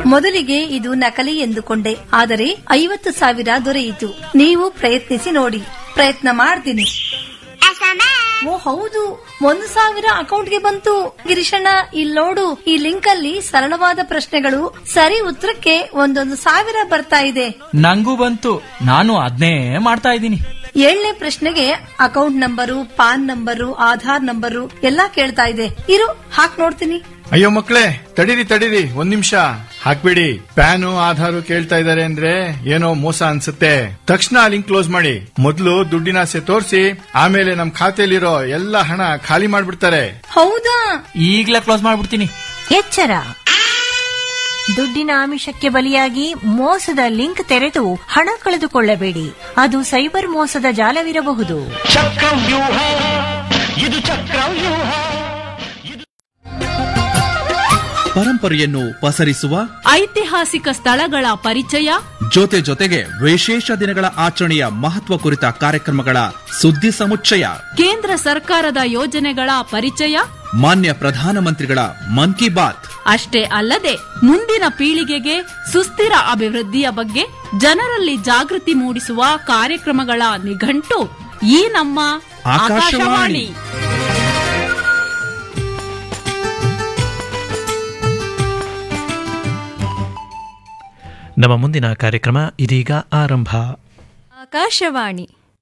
ಮೊದಲಿಗೆ ಇದು ನಕಲಿ ಎಂದುಕೊಂಡೆ ಆದರೆ ಐವತ್ತು ಸಾವಿರ ದೊರೆಯಿತು ನೀವು ಪ್ರಯತ್ನಿಸಿ ನೋಡಿ ಪ್ರಯತ್ನ ಮಾಡ್ತೀನಿ ಓ ಹೌದು ಒಂದು ಸಾವಿರ ಅಕೌಂಟ್ಗೆ ಬಂತು ಗಿರೀಶಣ್ಣ ಇಲ್ಲಿ ನೋಡು ಈ ಲಿಂಕ್ ಅಲ್ಲಿ ಸರಳವಾದ ಪ್ರಶ್ನೆಗಳು ಸರಿ ಉತ್ತರಕ್ಕೆ ಒಂದೊಂದು ಸಾವಿರ ಬರ್ತಾ ಇದೆ ನಂಗೂ ಬಂತು ನಾನು ಅದ್ನೇ ಮಾಡ್ತಾ ಇದ್ದೀನಿ ಏಳನೇ ಪ್ರಶ್ನೆಗೆ account number PAN number Aadhaar number ಎಲ್ಲಾ ಕೇಳ್ತಾ ಇದೆ ಇರು ಹಾಕ್ ನೋಡ್ತೀನಿ ಅಯ್ಯೋ ಮಕ್ಳೇ ತಡೀರಿ ತಡೀರಿ ಒಂದ್ ನಿಮಿಷ ಹಾಕ್ಬಿಡಿ ಪ್ಯಾನು ಆಧಾರು ಕೇಳ್ತಾ ಇದಾರೆ ಅಂದ್ರೆ ಏನೋ ಮೋಸ ಅನ್ಸುತ್ತೆ ತಕ್ಷಣ ಲಿಂಕ್ ಕ್ಲೋಸ್ ಮಾಡಿ ಮೊದ್ಲು ದುಡ್ಡಿನ ಆಸೆ ತೋರಿಸಿ ಆಮೇಲೆ ನಮ್ ಖಾತೆಯಲ್ಲಿರೋ ಎಲ್ಲ ಹಣ ಖಾಲಿ ಮಾಡ್ಬಿಡ್ತಾರೆ ಹೌದಾ ಈಗ್ಲೇ ಕ್ಲೋಸ್ ಮಾಡ್ಬಿಡ್ತೀನಿ ಎಚ್ಚರ ದುಡ್ಡಿನ ಆಮಿಷಕ್ಕೆ ಬಲಿಯಾಗಿ ಮೋಸದ ಲಿಂಕ್ ತೆರೆದು ಹಣ ಕಳೆದುಕೊಳ್ಳಬೇಡಿ ಅದು ಸೈಬರ್ ಮೋಸದ ಜಾಲವಿರಬಹುದು ಚಕ್ರವ್ಯೂಹ ಇದು ಚಕ್ರವ್ಯೂಹ ಪರಂಪರೆಯನ್ನು ಪಸರಿಸುವ ಐತಿಹಾಸಿಕ ಸ್ಥಳಗಳ ಪರಿಚಯ ಜೊತೆ ಜೊತೆಗೆ ವಿಶೇಷ ದಿನಗಳ ಆಚರಣೆಯ ಮಹತ್ವ ಕುರಿತ ಕಾರ್ಯಕ್ರಮಗಳ ಸುದ್ದಿ ಸಮುಚ್ಚಯ ಕೇಂದ್ರ ಸರ್ಕಾರದ ಯೋಜನೆಗಳ ಪರಿಚಯ ಮಾನ್ಯ ಪ್ರಧಾನಮಂತ್ರಿಗಳ ಮನ್ ಕಿ ಬಾತ್ ಅಷ್ಟೇ ಅಲ್ಲದೆ ಮುಂದಿನ ಪೀಳಿಗೆಗೆ ಸುಸ್ಥಿರ ಅಭಿವೃದ್ಧಿಯ ಬಗ್ಗೆ ಜನರಲ್ಲಿ ಜಾಗೃತಿ ಮೂಡಿಸುವ ಕಾರ್ಯಕ್ರಮಗಳ ನಿಘಂಟು ಈ ನಮ್ಮ ಆಕಾಶವಾಣಿ. ಆಕಾಶವಾಣಿ ನಮ್ಮ ಮುಂದಿನ ಕಾರ್ಯಕ್ರಮ ಇದೀಗ ಆರಂಭ ಆಕಾಶವಾಣಿ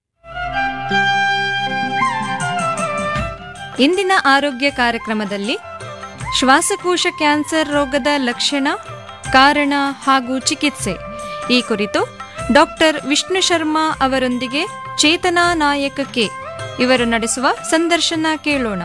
ಇಂದಿನ ಆರೋಗ್ಯ ಕಾರ್ಯಕ್ರಮದಲ್ಲಿ ಶ್ವಾಸಕೋಶ ಕ್ಯಾನ್ಸರ್ ರೋಗದ ಲಕ್ಷಣ ಕಾರಣ ಹಾಗೂ ಚಿಕಿತ್ಸೆ ಈ ಕುರಿತು ಡಾಕ್ಟರ್ ವಿಷ್ಣು ಶರ್ಮಾ ಅವರೊಂದಿಗೆ ಚೇತನಾ ನಾಯಕ ಕೆ ಇವರು ನಡೆಸುವ ಸಂದರ್ಶನ ಕೇಳೋಣ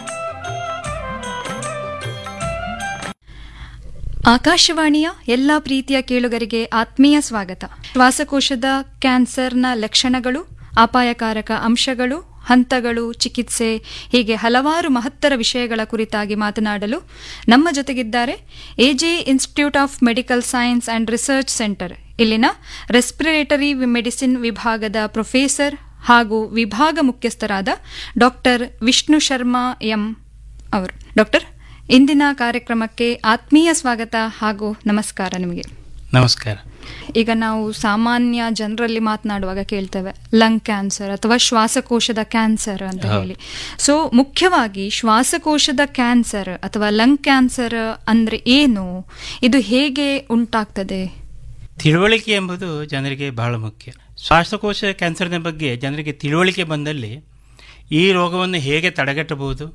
ಆಕಾಶವಾಣಿಯ ಎಲ್ಲ ಪ್ರೀತಿಯ ಕೇಳುಗರಿಗೆ ಆತ್ಮೀಯ ಸ್ವಾಗತ ಶ್ವಾಸಕೋಶದ ಕ್ಯಾನ್ಸರ್ನ ಲಕ್ಷಣಗಳು ಅಪಾಯಕಾರಕ ಅಂಶಗಳು ಹಂತಗಳು ಚಿಕಿತ್ಸೆ ಹೀಗೆ ಹಲವಾರು ಮಹತ್ತರ ವಿಷಯಗಳ ಕುರಿತಾಗಿ ಮಾತನಾಡಲು ನಮ್ಮ ಜೊತೆಗಿದ್ದಾರೆ AJ institute of medical science and research centre ಇಲ್ಲಿನ ರೆಸ್ಪಿರೇಟರಿ ಮೆಡಿಸಿನ್ ವಿಭಾಗದ ಪ್ರೊಫೆಸರ್ ಹಾಗೂ ವಿಭಾಗ ಮುಖ್ಯಸ್ಥರಾದ ಡಾಕ್ಟರ್ ವಿಷ್ಣು ಶರ್ಮಾ ಎಂ ಅವರು ಡಾಕ್ಟರ್ ಇಂದಿನ ಕಾರ್ಯಕ್ರಮಕ್ಕೆ ಆತ್ಮೀಯ ಸ್ವಾಗತ ಹಾಗೂ ನಮಸ್ಕಾರ ನಿಮಗೆ ನಮಸ್ಕಾರ ಈಗ ನಾವು ಸಾಮಾನ್ಯ ಜನರಲ್ಲಿ ಮಾತನಾಡುವಾಗ ಕೇಳ್ತೇವೆ ಲಂಗ್ ಕ್ಯಾನ್ಸರ್ ಅಥವಾ ಶ್ವಾಸಕೋಶದ ಕ್ಯಾನ್ಸರ್ ಅಂತ ಹೇಳಿ ಸೊ ಮುಖ್ಯವಾಗಿ ಶ್ವಾಸಕೋಶದ ಕ್ಯಾನ್ಸರ್ ಅಥವಾ ಲಂಗ್ ಕ್ಯಾನ್ಸರ್ ಅಂದ್ರೆ ಏನು ಇದು ಹೇಗೆ ಉಂಟಾಗ್ತದೆ ತಿಳುವಳಿಕೆ ಎಂಬುದು ಜನರಿಗೆ ಬಹಳ ಮುಖ್ಯ ಶ್ವಾಸಕೋಶ ಕ್ಯಾನ್ಸರ್ನ ಬಗ್ಗೆ ಜನರಿಗೆ ತಿಳುವಳಿಕೆ ಬಂದಲ್ಲಿ ಈ ರೋಗವನ್ನು ಹೇಗೆ ತಡೆಗಟ್ಟಬಹುದು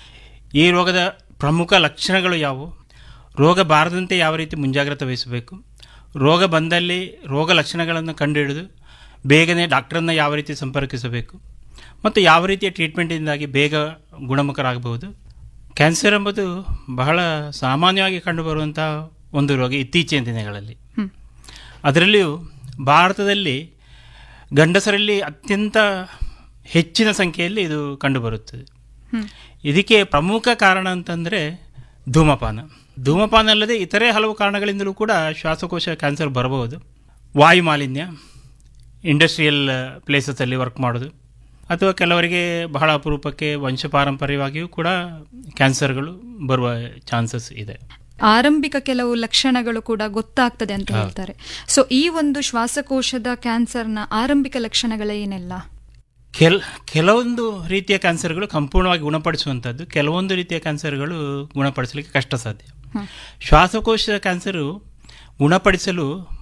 ಈ ರೋಗದ ಪ್ರಮುಖ ಲಕ್ಷಣಗಳು ಯಾವುವು ರೋಗ ಬಾರದಂತೆ ಯಾವ ರೀತಿ ಮುಂಜಾಗ್ರತೆ ವಹಿಸಬೇಕು ರೋಗ ಬಂದಲ್ಲಿ ರೋಗ ಲಕ್ಷಣಗಳನ್ನು ಕಂಡುಹಿಡಿದು ಬೇಗನೆ ಡಾಕ್ಟ್ರನ್ನ ಯಾವ ರೀತಿ ಸಂಪರ್ಕಿಸಬೇಕು ಮತ್ತು ಯಾವ ರೀತಿಯ ಟ್ರೀಟ್ಮೆಂಟಿಂದಾಗಿ ಬೇಗ ಗುಣಮುಖರಾಗಬಹುದು ಕ್ಯಾನ್ಸರ್ ಎಂಬುದು ಬಹಳ ಸಾಮಾನ್ಯವಾಗಿ ಕಂಡುಬರುವಂಥ ಒಂದು ರೋಗ ಇತ್ತೀಚಿನ ದಿನಗಳಲ್ಲಿ ಹ್ಮ್. ಅದರಲ್ಲಿಯೂ ಭಾರತದಲ್ಲಿ ಗಂಡಸರಲ್ಲಿ ಅತ್ಯಂತ ಹೆಚ್ಚಿನ ಸಂಖ್ಯೆಯಲ್ಲಿ ಇದು ಕಂಡುಬರುತ್ತದೆ ಹ್ಮ್. ಇದಕ್ಕೆ ಪ್ರಮುಖ ಕಾರಣ ಅಂತಂದರೆ ಧೂಮಪಾನ ಧೂಮಪಾನ ಅಲ್ಲದೆ ಇತರೆ ಹಲವು ಕಾರಣಗಳಿಂದಲೂ ಕೂಡ ಶ್ವಾಸಕೋಶ ಕ್ಯಾನ್ಸರ್ ಬರಬಹುದು ವಾಯು ಮಾಲಿನ್ಯ ಇಂಡಸ್ಟ್ರಿಯಲ್ ಪ್ಲೇಸಸಲ್ಲಿ ವರ್ಕ್ ಮಾಡೋದು ಅಥವಾ ಕೆಲವರಿಗೆ ಬಹಳ ಅಪರೂಪಕ್ಕೆ ವಂಶಪಾರಂಪರ್ಯವಾಗಿಯೂ ಕೂಡ ಕ್ಯಾನ್ಸರ್ಗಳು ಬರುವ ಚಾನ್ಸಸ್ ಇದೆ ಆರಂಭಿಕ ಕೆಲವು ಲಕ್ಷಣಗಳು ಕೂಡ ಗೊತ್ತಾಗ್ತದೆ ಅಂತ ಹಾ. ಹೇಳ್ತಾರೆ ಸೊ ಈ ಒಂದು ಶ್ವಾಸಕೋಶದ ಕ್ಯಾನ್ಸರ್ನ ಆರಂಭಿಕ ಲಕ್ಷಣಗಳೇನೆಲ್ಲ ಕೆಲ್ ಕೆಲವೊಂದು ರೀತಿಯ ಕ್ಯಾನ್ಸರ್ಗಳು ಸಂಪೂರ್ಣವಾಗಿ ಗುಣಪಡಿಸುವಂಥದ್ದು ಕೆಲವೊಂದು ರೀತಿಯ ಕ್ಯಾನ್ಸರ್ಗಳು ಗುಣಪಡಿಸಲಿಕ್ಕೆ ಕಷ್ಟ ಸಾಧ್ಯ ಹ್ಮ್. ಶ್ವಾಸಕೋಶ ಕ್ಯಾನ್ಸರು ಗುಣಪಡಿಸಲು